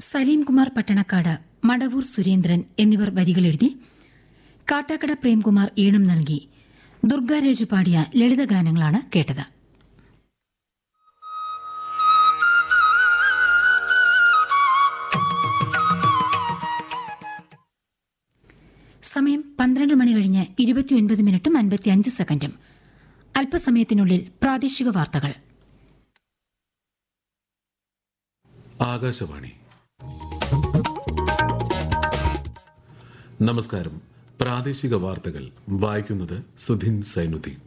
സലീംകുമാർ പട്ടണക്കാട് മടവൂർ സുരേന്ദ്രൻ എന്നിവർ വരികളെഴുതി കാട്ടാക്കട പ്രേംകുമാർ ഈണം നൽകി ദുർഗാരാജു പാടിയ ലളിതഗാനങ്ങളാണ് കേട്ടത് സമയം പന്ത്രണ്ട് മണി കഴിഞ്ഞ് ഇരുപത്തിയൊൻപത് മിനിറ്റും അൻപത്തിയഞ്ച് സെക്കൻഡും അല്പസമയത്തിനുള്ളിൽ പ്രാദേശിക വാർത്തകൾ ആകാശവാണി നമസ്കാരം പ്രാദേശിക വാർത്തകൾ വായിക്കുന്നത് സുധിൻ സൈനുദ്ദീൻ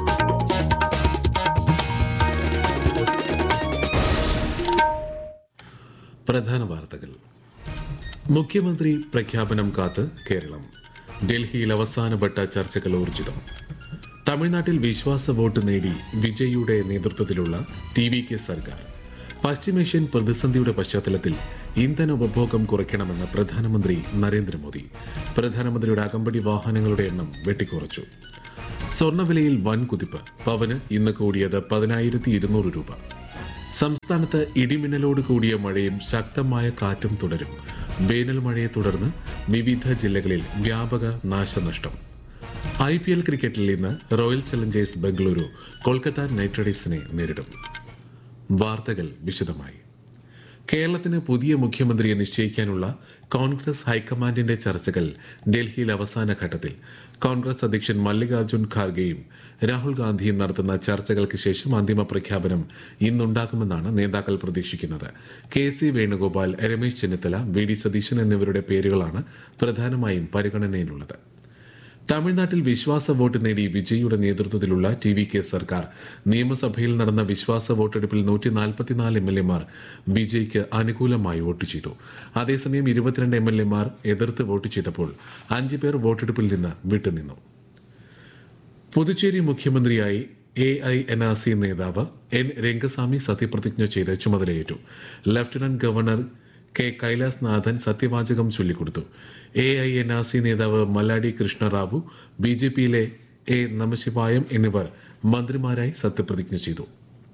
പ്രധാന വാർത്തകൾ മുഖ്യമന്ത്രി പ്രഖ്യാപനം കാത്ത് കേരളം ഡൽഹിയിൽ അവസാനവട്ട ചർച്ചകൾ ഊർജിതം തമിഴ്നാട്ടിൽ വിശ്വാസ വോട്ട് നേടി വിജയിയുടെ നേതൃത്വത്തിലുള്ള ടി വി കെ സർക്കാർ പശ്ചിമേഷ്യൻ പ്രതിസന്ധിയുടെ പശ്ചാത്തലത്തിൽ ഇന്ധന ഉപഭോഗം കുറയ്ക്കണമെന്ന് പ്രധാനമന്ത്രി നരേന്ദ്രമോദി പ്രധാനമന്ത്രിയുടെ അകമ്പടി വാഹനങ്ങളുടെ എണ്ണം വെട്ടിക്കുറച്ചു സ്വർണ്ണവിലയിൽ വൻ കുതിപ്പ് പവന് ഇന്ന് കൂടിയത് പതിനായിരത്തി ഇരുന്നൂറ് രൂപ സംസ്ഥാനത്ത് ഇടിമിന്നലോട് കൂടിയ മഴയും ശക്തമായ കാറ്റും തുടരും വേനൽ മഴയെ തുടർന്ന് വിവിധ ജില്ലകളിൽ വ്യാപക നാശനഷ്ടം ഐ പി എൽ ക്രിക്കറ്റിൽ ഇന്ന് Royal Challengers Bengaluru Kolkata Knight റൈഡേഴ്സിനെ നേരിടും വാർത്തകൾ വിശദമായി കേരളത്തിന് പുതിയ മുഖ്യമന്ത്രിയെ നിശ്ചയിക്കാനുള്ള കോൺഗ്രസ് ഹൈക്കമാൻഡിന്റെ ചർച്ചകൾ ഡൽഹിയിൽ അവസാന ഘട്ടത്തിൽ കോൺഗ്രസ് അധ്യക്ഷൻ മല്ലികാർജ്ജുൻ ഖാർഗെയും രാഹുൽ ഗാന്ധിയും നടത്തുന്ന ചർച്ചകൾക്ക് ശേഷം അന്തിമ പ്രഖ്യാപനം ഇന്നുണ്ടാകുമെന്നാണ് നേതാക്കൾ പ്രതീക്ഷിക്കുന്നത് K C Venugopal Ramesh Chennithala V D Satheesan എന്നിവരുടെ പേരുകളാണ് പ്രധാനമായും പരിഗണനയിലുള്ളത് തമിഴ്നാട്ടിൽ വിശ്വാസ വോട്ട് നേടി വിജയിയുടെ നേതൃത്വത്തിലുള്ള ടി വി കെ സർക്കാർ നിയമസഭയിൽ നടന്ന വിശ്വാസ വോട്ടെടുപ്പിൽ നൂറ്റി നാൽപ്പത്തിനാല് എം എൽ എമാർ വിജയ്ക്ക് അനുകൂലമായി വോട്ട് ചെയ്തു അതേസമയം ഇരുപത്തിരണ്ട് എം എൽ എമാർ എതിർത്ത് വോട്ട് ചെയ്തപ്പോൾ അഞ്ച് പേർ വോട്ടെടുപ്പിൽ നിന്ന് വിട്ടുനിന്നു പുതുച്ചേരി മുഖ്യമന്ത്രിയായി A I N R C നേതാവ് എൻ രംഗസ്വാമി സത്യപ്രതിജ്ഞ ചെയ്ത് ചുമതലയേറ്റു lieutenant governor K Kailas Nathan സത്യവാചകം ചൊല്ലിക്കൊടുത്തു A I N R C നേതാവ് മല്ലാടി കൃഷ്ണറാവു ബി ജെ പിയിലെ എ നമശിവായം എന്നിവർ മന്ത്രിമാരായി സത്യപ്രതിജ്ഞ ചെയ്തു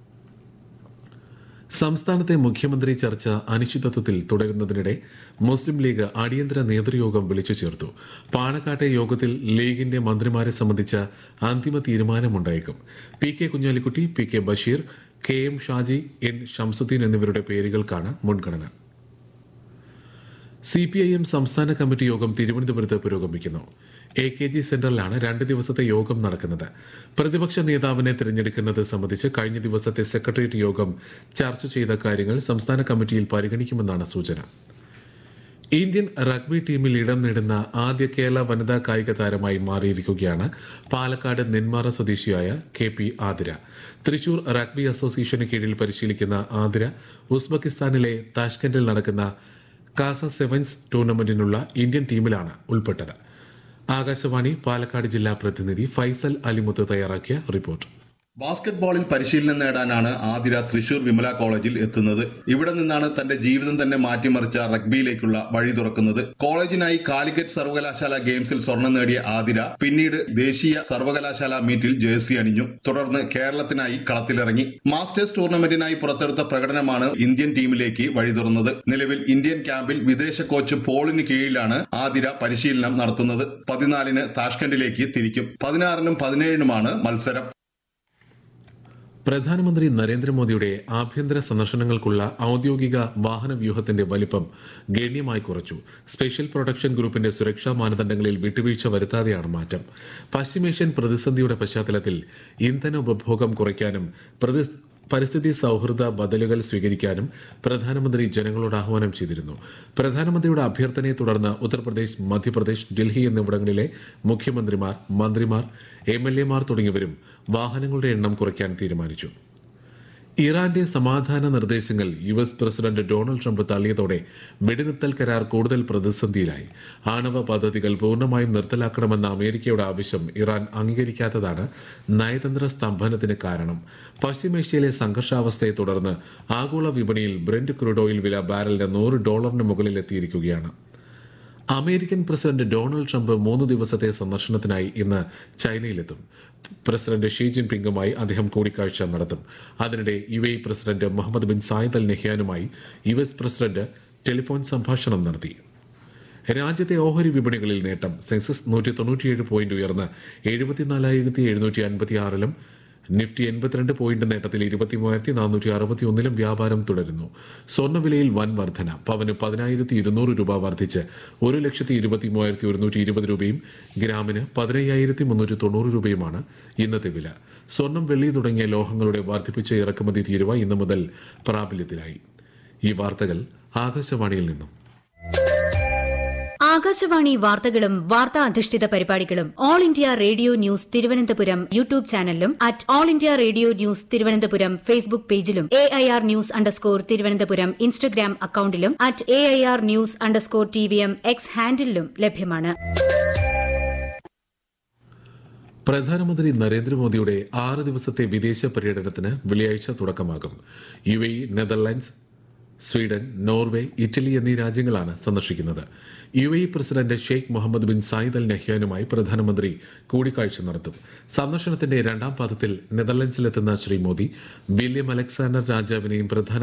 സംസ്ഥാനത്തെ മുഖ്യമന്ത്രി ചർച്ച അനിശ്ചിതത്വത്തിൽ തുടരുന്നതിനിടെ മുസ്ലിം ലീഗ് അടിയന്തര നേതൃയോഗം വിളിച്ചു ചേർത്തു പാണക്കാട്ടെ യോഗത്തിൽ ലീഗിന്റെ മന്ത്രിമാരെ സംബന്ധിച്ച അന്തിമ തീരുമാനമുണ്ടായേക്കും P K Kunhalikutty P K Basheer K M Shaji N Shamsuddin എന്നിവരുടെ പേരുകൾക്കാണ് മുൻഗണന സി പി ഐ എം സംസ്ഥാന കമ്മിറ്റി യോഗം തിരുവനന്തപുരത്ത് പുരോഗമിക്കുന്നു എ കെ ജി സെന്ററിലാണ് രണ്ട് ദിവസത്തെ യോഗം നടക്കുന്നത് പ്രതിപക്ഷ നേതാവിനെ തിരഞ്ഞെടുക്കുന്നത് സംബന്ധിച്ച് കഴിഞ്ഞ ദിവസത്തെ സെക്രട്ടേറിയറ്റ് യോഗം ചർച്ച ചെയ്ത കാര്യങ്ങൾ സംസ്ഥാന കമ്മിറ്റിയിൽ പരിഗണിക്കുമെന്നാണ് സൂചന ഇന്ത്യൻ റഗ്ബി ടീമിൽ ഇടം നേടുന്ന ആദ്യ കേരള വനിതാ കായിക താരമായി മാറിയിരിക്കുകയാണ് പാലക്കാട് നെന്മാറ സ്വദേശിയായ K P Athira Thrissur rugby അസോസിയേഷന് കീഴിൽ പരിശീലിക്കുന്ന ആതിര ഉസ്ബെക്കിസ്ഥാനിലെ താഷ്കന്റിൽ നടക്കുന്ന കാസ സെവൻസ് ടൂർണമെന്റിനുള്ള ഇന്ത്യൻ ടീമിലാണ് ഉൾപ്പെട്ടത് ആകാശവാണി പാലക്കാട് ജില്ലാ പ്രതിനിധി ഫൈസൽ അലിമുത്ത് തയ്യാറാക്കിയ റിപ്പോർട്ട് ബാസ്കറ്റ് ബോളിൽ പരിശീലനം നേടാനാണ് ആതിര തൃശൂർ വിമല കോളേജിൽ എത്തുന്നത് ഇവിടെ നിന്നാണ് തന്റെ ജീവിതം തന്നെ മാറ്റിമറിച്ച റഗ്ബിയിലേക്കുള്ള വഴി തുറക്കുന്നത് കോളേജിനായി കാലിക്കറ്റ് സർവകലാശാല ഗെയിംസിൽ സ്വർണം നേടിയ ആതിര പിന്നീട് ദേശീയ സർവകലാശാല മീറ്റിൽ ജേഴ്സി അണിഞ്ഞു തുടർന്ന് കേരളത്തിനായി കളത്തിലിറങ്ങി മാസ്റ്റേഴ്സ് ടൂർണമെന്റിനായി പുറത്തെടുത്ത പ്രകടനമാണ് ഇന്ത്യൻ ടീമിലേക്ക് വഴി തുറന്നത് നിലവിൽ ഇന്ത്യൻ ക്യാമ്പിൽ വിദേശ കോച്ച് പോളിന് കീഴിലാണ് ആതിര പരിശീലനം നടത്തുന്നത് പതിനാലിന് താഷ്കണ്ടിലേക്ക് തിരിക്കും പതിനാറിനും പതിനേഴിനുമാണ് മത്സരം പ്രധാനമന്ത്രി നരേന്ദ്രമോദിയുടെ ആഭ്യന്തര സന്ദർശനങ്ങൾക്കുള്ള ഔദ്യോഗിക വാഹന വ്യൂഹത്തിന്റെ വലിപ്പം ഗണ്യമായി കുറച്ചു സ്പെഷ്യൽ പ്രൊട്ടക്ഷൻ ഗ്രൂപ്പിന്റെ സുരക്ഷാ മാനദണ്ഡങ്ങളിൽ വിട്ടുവീഴ്ച വരുത്താതെയാണ് മാറ്റം പശ്ചിമേഷ്യൻ പ്രതിസന്ധിയുടെ പശ്ചാത്തലത്തിൽ ഇന്ധന ഉപഭോഗം കുറയ്ക്കാനും പ്രതി- പരിസ്ഥിതി സൗഹൃദ ബദലുകൾ സ്വീകരിക്കാനും പ്രധാനമന്ത്രി ജനങ്ങളോട് ആഹ്വാനം ചെയ്തിരുന്നു പ്രധാനമന്ത്രിയുടെ അഭ്യർത്ഥനയെ തുടർന്ന് ഉത്തർപ്രദേശ് മധ്യപ്രദേശ് ഡൽഹി എന്നിവിടങ്ങളിലെ മുഖ്യമന്ത്രിമാർ മന്ത്രിമാർ എം എൽ എമാർ തുടങ്ങിയവരും വാഹനങ്ങളുടെ എണ്ണം കുറയ്ക്കാൻ തീരുമാനിച്ചു ഇറാന്റെ സമാധാന നിർദ്ദേശങ്ങൾ U S president Donald Trump തള്ളിയതോടെ വെടിനിർത്തൽ കരാർ കൂടുതൽ പ്രതിസന്ധിയിലായി ആണവ പദ്ധതികൾ പൂർണ്ണമായും നിർത്തലാക്കണമെന്ന അമേരിക്കയുടെ ആവശ്യം ഇറാൻ അംഗീകരിക്കാത്തതാണ് നയതന്ത്ര സ്തംഭനത്തിന് കാരണം പശ്ചിമേഷ്യയിലെ സംഘർഷാവസ്ഥയെ തുടർന്ന് ആഗോള വിപണിയിൽ ബ്രെന്റ് ക്രൂഡ് ഓയിൽ വില ബാരലിന് നൂറ് ഡോളറിന് മുകളിൽ എത്തിയിരിക്കുകയാണ് അമേരിക്കൻ പ്രസിഡന്റ് ഡൊണാൾഡ് ട്രംപ് മൂന്ന് ദിവസത്തെ സന്ദർശനത്തിനായി ഇന്ന് ചൈനയിലെത്തും പ്രസിഡന്റ് ഷീ ജിൻപിങ്ങുമായി അദ്ദേഹം കൂടിക്കാഴ്ച നടത്തും അതിനിടെ U A president Mohammed bin Zayed Al നെഹ്യാനുമായി യു എസ് പ്രസിഡന്റ് ടെലിഫോൺ സംഭാഷണം നടത്തി രാജ്യത്തെ ഓഹരി വിപണികളിൽ നേട്ടം സെൻസസ് നൂറ്റി തൊണ്ണൂറ്റിയേഴ് പോയിന്റ് ഉയർന്ന് എഴുപത്തിനാലായിരത്തി എഴുന്നൂറ്റി അൻപത്തി ആറിലും നിഫ്റ്റി എൺപത്തിരണ്ട് പോയിന്റ് നേട്ടത്തിൽ ഇരുപത്തിമൂവായിരത്തി നാനൂറ്റി അറുപത്തി ഒന്നിലും വ്യാപാരം തുടരുന്നു സ്വർണ്ണവിലയിൽ വൻ വർധന പവന് പതിനായിരത്തി ഇരുന്നൂറ് രൂപ വർദ്ധിച്ച് ഒരു ലക്ഷത്തി ഇരുപത്തി മൂവായിരത്തി ഒരുന്നൂറ്റി ഇരുപത് രൂപയും ഗ്രാമിന് പതിനയ്യായിരത്തി മുന്നൂറ്റി തൊണ്ണൂറ് രൂപയുമാണ് ഇന്നത്തെ വില സ്വർണം വെള്ളി തുടങ്ങിയ ലോഹങ്ങളുടെ വർദ്ധിപ്പിച്ച ഇറക്കുമതി തീരുവ ഇന്നു മുതൽ പ്രാബല്യത്തിലായി ഈ വാർത്തകൾ ആകാശവാണിയിൽ നിന്നും ആകാശവാണി വാർത്തകളും വാർത്താ അധിഷ്ഠിത പരിപാടികളും All India Radio news Thiruvananthapuram YouTube ചാനലിലും at All India Radio news Thiruvananthapuram Facebook പേജിലും A I R news underscore Thiruvananthapuram Instagram അക്കൌണ്ടിലും at A I R news underscore T V M X ഹാൻഡിലും ലഭ്യമാണ് പ്രധാനമന്ത്രി നരേന്ദ്രമോദിയുടെ ആറ് ദിവസത്തെ വിദേശ പര്യടനത്തിന് വെള്ളിയാഴ്ച തുടക്കമാകും U A Netherlands Sweden Norway Italy എന്നീ രാജ്യങ്ങളാണ് സന്ദർശിക്കുന്നത് U A president Sheikh Mohammed bin Zayed Al നഹ്യാനുമായി പ്രധാനമന്ത്രി കൂടിക്കാഴ്ച നടത്തും സന്ദർശനത്തിന്റെ രണ്ടാം പാദത്തിൽ നെതർലൻഡ്സിലെത്തുന്ന ശ്രീ മോദി വില്യം അലക്സാണ്ടർ രാജാവിനെയും പ്രധാന